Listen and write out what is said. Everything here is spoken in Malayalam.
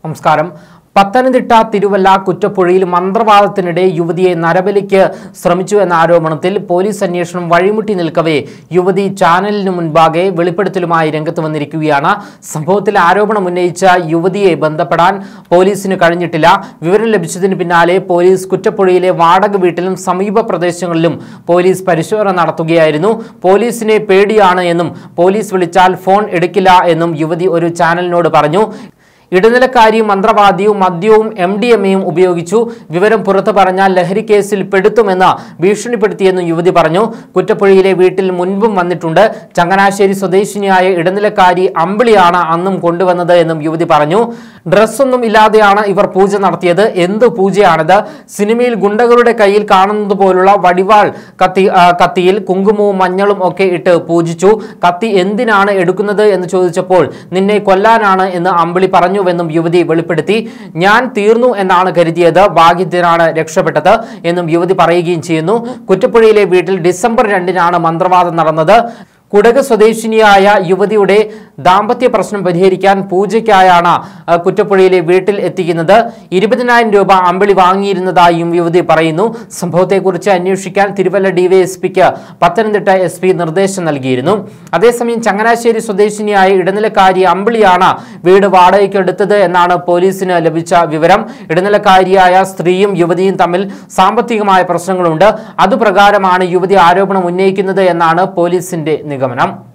നമസ്കാരം പത്തനംതിട്ട തിരുവല്ല കുറ്റപ്പുഴയിൽ മന്ത്രവാദത്തിനിടെ യുവതിയെ നരബലിക്ക് ശ്രമിച്ചു എന്ന ആരോപണത്തിൽ പോലീസ് അന്വേഷണം വഴിമുട്ടി നിൽക്കവേ യുവതി ചാനലിന് മുൻപാകെ വെളിപ്പെടുത്തലുമായി രംഗത്ത് വന്നിരിക്കുകയാണ് സംഭവത്തിൽ ആരോപണം ഉന്നയിച്ച യുവതിയെ ബന്ധപ്പെടാൻ പോലീസിന് കഴിഞ്ഞിട്ടില്ല വിവരം ലഭിച്ചതിന് പിന്നാലെ പോലീസ് കുറ്റപ്പുഴയിലെ വാടക വീട്ടിലും സമീപ പ്രദേശങ്ങളിലും പോലീസ് പരിശോധന നടത്തുകയായിരുന്നു പോലീസിനെ പേടിയാണ് എന്നും പോലീസ് വിളിച്ചാൽ ഫോൺ എടുക്കില്ല എന്നും യുവതി ഒരു ചാനലിനോട് പറഞ്ഞു ഇടനിലക്കാരിയും മന്ത്രവാദിയും മദ്യവും എം ഡി എം എയും ഉപയോഗിച്ചു വിവരം പുറത്തു പറഞ്ഞാൽ ലഹരി കേസിൽ പെടുത്തുമെന്ന് ഭീഷണിപ്പെടുത്തിയെന്നും യുവതി പറഞ്ഞു കുറ്റപ്പുഴയിലെ വീട്ടിൽ മുൻപും വന്നിട്ടുണ്ട് ചങ്ങനാശ്ശേരി സ്വദേശിനിയായ ഇടനിലക്കാരി അമ്പിളിയാണ് അന്നും കൊണ്ടുവന്നത് എന്നും യുവതി പറഞ്ഞു ഡ്രസ്സൊന്നും ഇല്ലാതെയാണ് ഇവർ പൂജ നടത്തിയത് എന്ത് പൂജയാണിത് സിനിമയിൽ ഗുണ്ടകളുടെ കയ്യിൽ കാണുന്നത് പോലുള്ള വടിവാൾ കത്തി ആ, കത്തിയിൽ കുങ്കുമവും മഞ്ഞളും ഒക്കെ ഇട്ട് പൂജിച്ചു കത്തി എന്തിനാണ് എടുക്കുന്നത് എന്ന് ചോദിച്ചപ്പോൾ നിന്നെ കൊല്ലാനാണ് എന്ന് അമ്പിളി പറഞ്ഞുവെന്നും യുവതി വെളിപ്പെടുത്തി ഞാൻ തീർന്നു എന്നാണ് കരുതിയത് ഭാഗ്യത്തിനാണ് രക്ഷപ്പെട്ടത് എന്നും യുവതി പറയുകയും ചെയ്യുന്നു കുറ്റപ്പുഴയിലെ വീട്ടിൽ ഡിസംബർ രണ്ടിനാണ് മന്ത്രവാദം നടന്നത് കുടക് സ്വദേശിനിയായ യുവതിയുടെ ദാമ്പത്യ പ്രശ്നം പരിഹരിക്കാൻ പൂജയ്ക്കായാണ് ആ, കുറ്റപ്പുഴയിലെ വീട്ടിൽ എത്തിക്കുന്നത് ഇരുപതിനായിരം രൂപ അമ്പിളി വാങ്ങിയിരുന്നതായും യുവതി പറയുന്നു സംഭവത്തെക്കുറിച്ച് അന്വേഷിക്കാൻ തിരുവല്ല ഡിവൈഎസ്പിക്ക് പത്തനംതിട്ട എസ് പി നിർദ്ദേശം നൽകിയിരുന്നു അതേസമയം ചങ്ങനാശ്ശേരി സ്വദേശിനിയായ ഇടനിലക്കാരി അമ്പിളിയാണ് വീട് വാടകയ്ക്ക് എടുത്തത് എന്നാണ് പോലീസിന് ലഭിച്ച വിവരം ഇടനിലക്കാരിയായ സ്ത്രീയും യുവതിയും തമ്മിൽ സാമ്പത്തികമായ പ്രശ്നങ്ങളുണ്ട് അതുപ്രകാരമാണ് യുവതി ആരോപണം ഉന്നയിക്കുന്നത് എന്നാണ് പോലീസിന്റെ നിഗമനം